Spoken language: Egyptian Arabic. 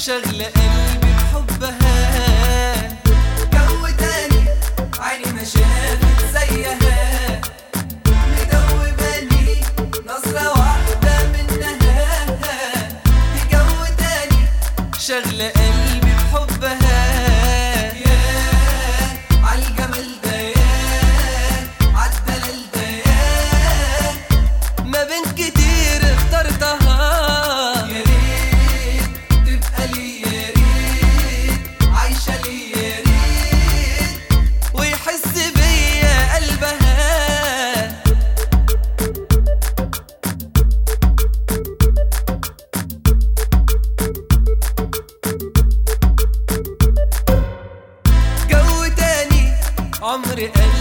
شغل قلبي بحبها جو تاني عيني ما شافت زيها مدوباني نظرة واحدة منها دي جو تاني شغل قلبي بحبها ياه عالجمال ده ياه عالدلال ده ياه ما بين كتير اخترتها يا ريت تبقى لي يا ريت عايشة لي يا ريت ويحس بيا قلبها جو تاني عمر قلبي